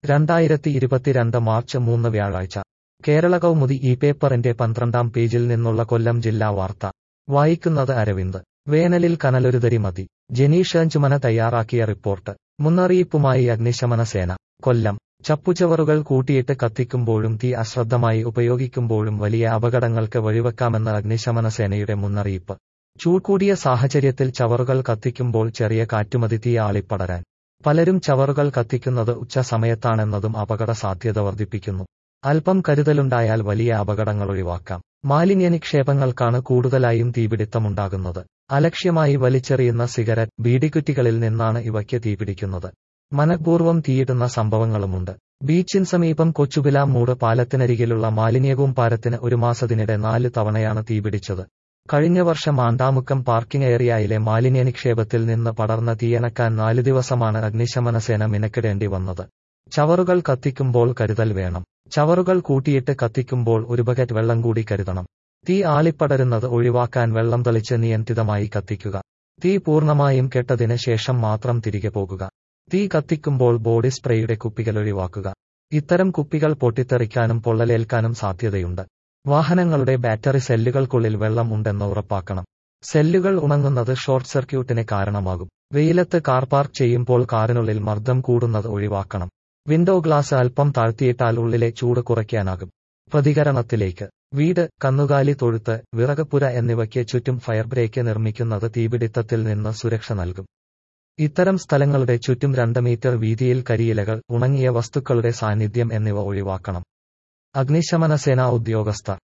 രണ്ടായിരത്തി ഇരുപത്തിരണ്ട് മാർച്ച് മൂന്ന് വ്യാഴാഴ്ച കേരള കൗമുദി ഈ പേപ്പറിന്റെ പന്ത്രണ്ടാം പേജിൽ നിന്നുള്ള കൊല്ലം ജില്ലാ വാർത്ത വായിക്കുന്നത് അരവിന്ദ് വേനലിൽ കനലൊരുതരി മതി ജനീഷ് അഞ്ചുമന തയ്യാറാക്കിയ റിപ്പോർട്ട് മുന്നറിയിപ്പുമായി അഗ്നിശമന സേന കൊല്ലം ചപ്പുചവറുകൾ കൂട്ടിയിട്ട് കത്തിക്കുമ്പോഴും തീ അശ്രദ്ധമായി ഉപയോഗിക്കുമ്പോഴും വലിയ അപകടങ്ങൾക്ക് വഴിവെക്കാമെന്ന് അഗ്നിശമന സേനയുടെ മുന്നറിയിപ്പ് ചൂട്കൂടിയ സാഹചര്യത്തിൽ ചവറുകൾ കത്തിക്കുമ്പോൾ ചെറിയ കാറ്റുമതി തീ ആളിപ്പടരാൻ പലരും ചവറുകൾ കത്തിക്കുന്നത് ഉച്ച സമയത്താണെന്നതും അപകട സാധ്യത വർദ്ധിപ്പിക്കുന്നു അല്പം കരുതലുണ്ടായാൽ വലിയ അപകടങ്ങൾ ഒഴിവാക്കാം മാലിന്യ നിക്ഷേപങ്ങൾക്കാണ് കൂടുതലായും തീപിടുത്തമുണ്ടാകുന്നത് അലക്ഷ്യമായി വലിച്ചെറിയുന്ന സിഗരറ്റ് ബീഡിക്കുറ്റികളിൽ നിന്നാണ് ഇവയ്ക്ക് തീപിടിക്കുന്നത് മനഃപൂർവ്വം തീയിടുന്ന സംഭവങ്ങളുമുണ്ട് ബീച്ചിന് സമീപം കൊച്ചുപില മൂട് പാലത്തിനരികിലുള്ള മാലിന്യകൂമ്പാരത്തിന് ഒരു മാസത്തിനിടെ നാല് തവണയാണ് തീപിടിച്ചത് കഴിഞ്ഞ വർഷം ആണ്ടാമുക്കം പാർക്കിംഗ് ഏരിയയിലെ മാലിന്യ നിക്ഷേപത്തിൽ നിന്ന് പടർന്ന തീയണക്കാൻ നാല് ദിവസമാണ് അഗ്നിശമന സേന മിനക്കിടേണ്ടി വന്നത് ചവറുകൾ കത്തിക്കുമ്പോൾ കരുതൽ വേണം ചവറുകൾ കൂട്ടിയിട്ട് കത്തിക്കുമ്പോൾ ഒരു ബക്കറ്റ് വെള്ളം കൂടി കരുതണം തീ ആളിപ്പടരുന്നത് ഒഴിവാക്കാൻ വെള്ളം തളിച്ച് നിയന്ത്രിതമായി കത്തിക്കുക തീ പൂർണ്ണമായും കെട്ടതിന് ശേഷം മാത്രം തിരികെ പോകുക തീ കത്തിക്കുമ്പോൾ ബോഡി സ്പ്രേയുടെ കുപ്പികൾ ഒഴിവാക്കുക ഇത്തരം കുപ്പികൾ പൊട്ടിത്തെറിക്കാനും പൊള്ളലേൽക്കാനും സാധ്യതയുണ്ട് വാഹനങ്ങളുടെ ബാറ്ററി സെല്ലുകൾക്കുള്ളിൽ വെള്ളം ഉണ്ടെന്ന് ഉറപ്പാക്കണം സെല്ലുകൾ ഉണങ്ങുന്നത് ഷോർട്ട് സർക്യൂട്ടിന് കാരണമാകും വെയിലത്ത് കാർ പാർക്ക് ചെയ്യുമ്പോൾ കാറിനുള്ളിൽ മർദ്ദം കൂടുന്നത് ഒഴിവാക്കണം വിൻഡോ ഗ്ലാസ് അല്പം താഴ്ത്തിയിട്ടാൽ ഉള്ളിലെ ചൂട് കുറയ്ക്കാനാകും പ്രതികരണത്തിലേക്ക് വീട് കന്നുകാലി തൊഴുത്ത് വിറകപ്പുര എന്നിവയ്ക്ക് ചുറ്റും ഫയർ ബ്രേക്ക് നിർമ്മിക്കുന്നത് തീപിടിത്തത്തിൽ നിന്ന് സുരക്ഷ നൽകും ഇത്തരം സ്ഥലങ്ങളുടെ ചുറ്റും രണ്ട് മീറ്റർ വീതിയിൽ കരിയിലകൾ ഉണങ്ങിയ വസ്തുക്കളുടെ സാന്നിധ്യം എന്നിവ ഒഴിവാക്കണം അഗ്നിശമന സേനാ ഉദ്യോഗസ്ഥർ